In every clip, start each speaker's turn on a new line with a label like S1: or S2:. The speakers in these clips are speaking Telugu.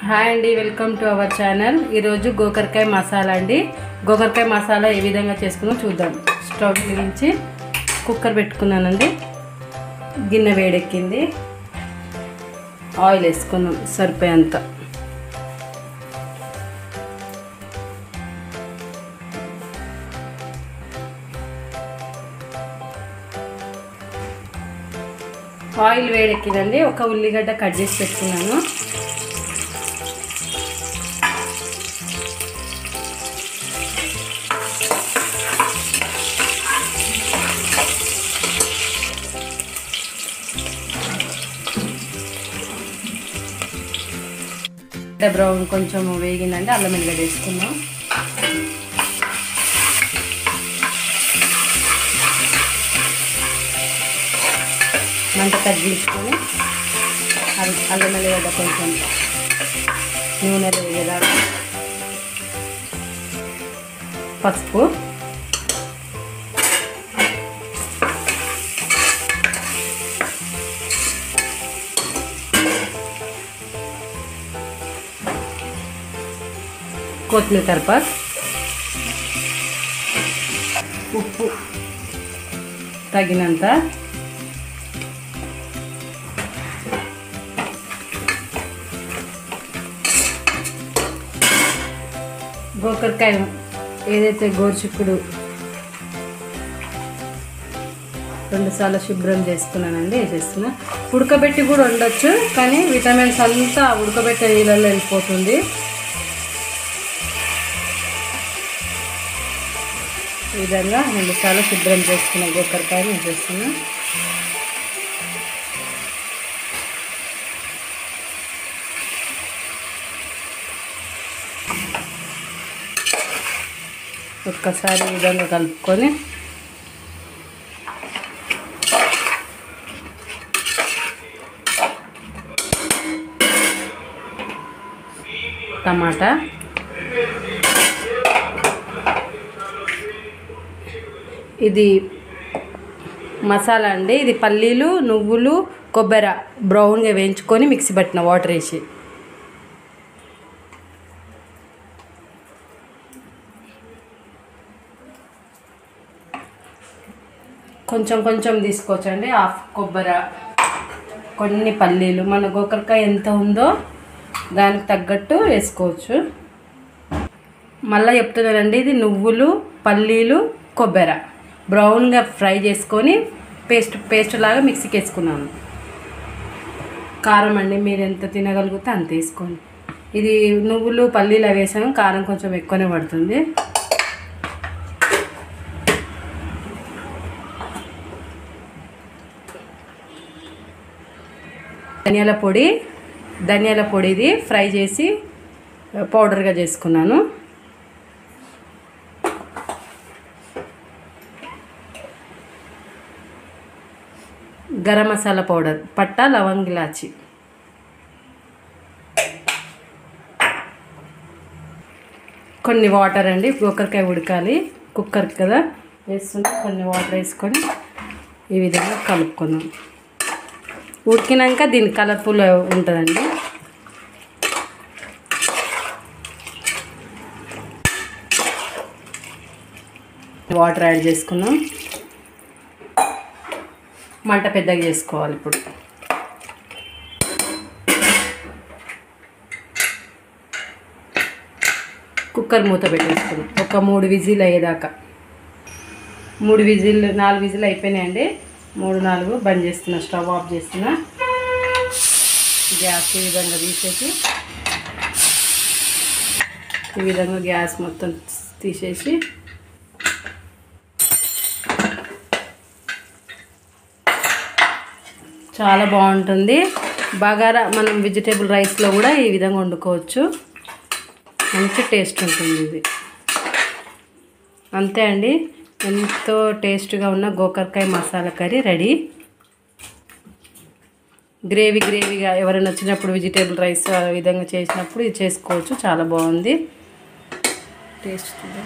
S1: హాయ్ అండి వెల్కమ్ టు అవర్ ఛానల్ ఈరోజు గోకరకాయ మసాలా అండి గోకరకాయ మసాలా ఏ విధంగా చేసుకున్నాం చూద్దాం స్టవ్ వెలిగించి కుక్కర్ పెట్టుకున్నానండి గిన్నె వేడెక్కింది ఆయిల్ వేసుకున్నాం సరిపోయేంత ఆయిల్ వేడెక్కిందండి ఒక ఉల్లిగడ్డ కట్ చేసి పెట్టుకున్నాను బ్రౌన్ కొంచెం వేగిందంటే అల్లం ఎల్లిగడ్డ వేసుకుందాం మంట తగ్గించుకొని అల్ అల్లం ఎల్లిగడ్డ కొంచెం నూనెలో వేయదాకా పసుపు కొత్తిమీర కరిపాకు ఉప్పు తగినంత గోకరకాయ ఏదైతే గోరుచిక్కుడు రెండుసార్లు శుభ్రం చేసుకున్నానండి వేసేస్తున్నా ఉడకబెట్టి కూడా ఉండొచ్చు కానీ విటమిన్స్ అంతా ఉడకబెట్టే నీళ్ళల్లో వెళ్ళిపోతుంది ఈ విధంగా రెండుసార్లు శుభ్రం చేసుకున్న గోకరకాయని వేసేస్తున్నా ఒక్కసారి ఈ విధంగా కలుపుకొని టమాటా ఇది మసాలా అండి ఇది పల్లీలు నువ్వులు కొబ్బరి బ్రౌన్గా వేయించుకొని మిక్సీ పట్టిన వాటర్ వేసి కొంచెం కొంచెం తీసుకోవచ్చండి హాఫ్ కొబ్బరి కొన్ని పల్లీలు మన గోకరకాయ ఎంత ఉందో దానికి తగ్గట్టు వేసుకోవచ్చు మళ్ళీ చెప్తున్నానండి ఇది నువ్వులు పల్లీలు కొబ్బరి బ్రౌన్గా ఫ్రై చేసుకొని పేస్ట్ పేస్ట్ లాగా మిక్సీకి వేసుకున్నాను కారం అండి మీరు ఎంత తినగలిగితే అంత వేసుకోండి ఇది నువ్వులు పల్లీలు అవి వేసాము కారం కొంచెం ఎక్కువనే పడుతుంది ధనియాల పొడి ధనియాల పొడి ఇది ఫ్రై చేసి పౌడర్గా చేసుకున్నాను గరం మసాలా పౌడర్ పట్టా లవంగ్ ఇలాచి కొన్ని వాటర్ అండి గోకరకాయ ఉడకాలి కుక్కర్ కదా వేస్తుంటే కొన్ని వాటర్ వేసుకొని ఈ విధంగా కలుపుకున్నాం ఉడికినాక దీని కలర్ఫుల్ ఉంటుందండి వాటర్ యాడ్ చేసుకున్నాం మంట పెద్దగా చేసుకోవాలి ఇప్పుడు కుక్కర్ మూత పెట్టేసుకున్నాం ఒక మూడు విజిల్ అయ్యేదాకా మూడు విజిల్ నాలుగు విజిల్ అయిపోయినాయండి మూడు నాలుగు బంద్ చేస్తున్నా స్టవ్ ఆఫ్ చేస్తున్నా గ్యాస్ ఈ విధంగా తీసేసి ఈ విధంగా గ్యాస్ మొత్తం తీసేసి చాలా బాగుంటుంది బగారా మనం వెజిటేబుల్ రైస్లో కూడా ఈ విధంగా వండుకోవచ్చు మంచి టేస్ట్ ఉంటుంది ఇది అంతే అండి ఎంతో టేస్ట్గా ఉన్న గోకరకాయ మసాలా కర్రీ రెడీ గ్రేవీ గ్రేవీగా ఎవరైనా వచ్చినప్పుడు వెజిటేబుల్ రైస్ ఆ విధంగా చేసినప్పుడు ఇది చేసుకోవచ్చు చాలా బాగుంది టేస్ట్ చూద్దాం.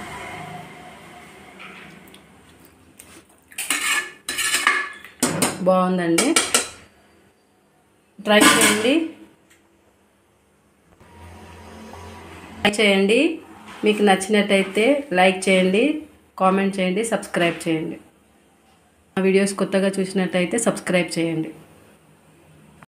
S1: బాగుందండి ట్రై చేయండి లైక్ చేయండి మీకు నచ్చినట్టయితే లైక్ చేయండి కామెంట్ చేయండి సబ్స్క్రైబ్ చేయండి మా వీడియోస్ కొత్తగా చూసినట్టయితే సబ్స్క్రైబ్ చేయండి